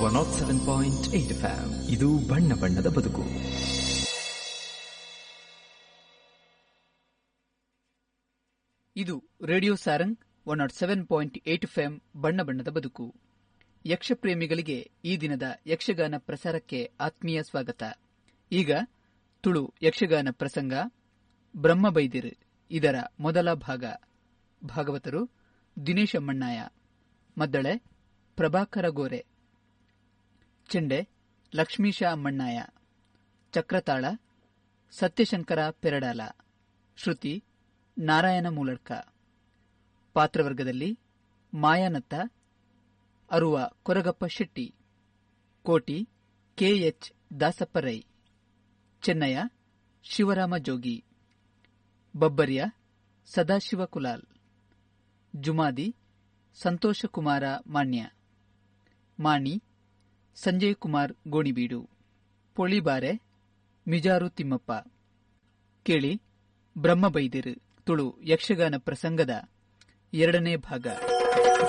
not seven point eight FM ಇದು ಬಣ್ಣ ಬಣ್ಣದ ಬದುಕು ಇದು radio Sarang one naught seven point eight FM ಬಣ್ಣ ಬಣ್ಣದ ಬದುಕು ಯಕ್ಷಪ್ರೇಮಿಗಳಿಗೆ ಈ ದಿನದ ಯಕ್ಷಗಾನ ಪ್ರಸಾರಕ್ಕೆ ಆತ್ಮೀಯ ಸ್ವಾಗತ ಈಗ ತುಳು ಯಕ್ಷಗಾನ ಪ್ರಸಂಗ ಬ್ರಹ್ಮಬೈದಿರ್ ಇದರ ಮೊದಲ ಭಾಗ ಭಾಗವತರು ದಿನೇಶ ಮಣ್ಣಾಯ ಮದ್ದಳೆ ಪ್ರಭಾಕರ ಗೋರೆ ಚೆಂಡೆ ಲಕ್ಷ್ಮೀಶ ಮಣ್ಣಾಯ ಚಕ್ರತಾಳ ಸತ್ಯಶಂಕರ ಪೆರಡಾಲ ಶ್ರುತಿ ನಾರಾಯಣ ಮೂಲಡ್ಕ ಪಾತ್ರವರ್ಗದಲ್ಲಿ ಮಾಯಾನತ್ತ ಅರುವ ಕೊರಗಪ್ಪ ಶೆಟ್ಟಿ ಕೋಟಿ ಕೆಎಚ್ ದಾಸಪ್ಪ ರೈ ಚೆನ್ನಯ ಶಿವರಾಮ ಜೋಗಿ ಬಬ್ಬರ್ಯ ಸದಾಶಿವ ಕುಲಾಲ್ ಜುಮಾದಿ ಸಂತೋಷಕುಮಾರ ಮಾನ್ಯ ಮಾಣಿ ಸಂಜಯ್ ಕುಮಾರ್ ಗೋಣಿಬೀಡು ಪೊಳಿಬಾರೆ ಮಿಜಾರು ತಿಮ್ಮಪ್ಪ ಕೇಳಿ ಬ್ರಹ್ಮಬೈದಿರು ತುಳು ಯಕ್ಷಗಾನ ಪ್ರಸಂಗದ ಎರಡನೇ ಭಾಗ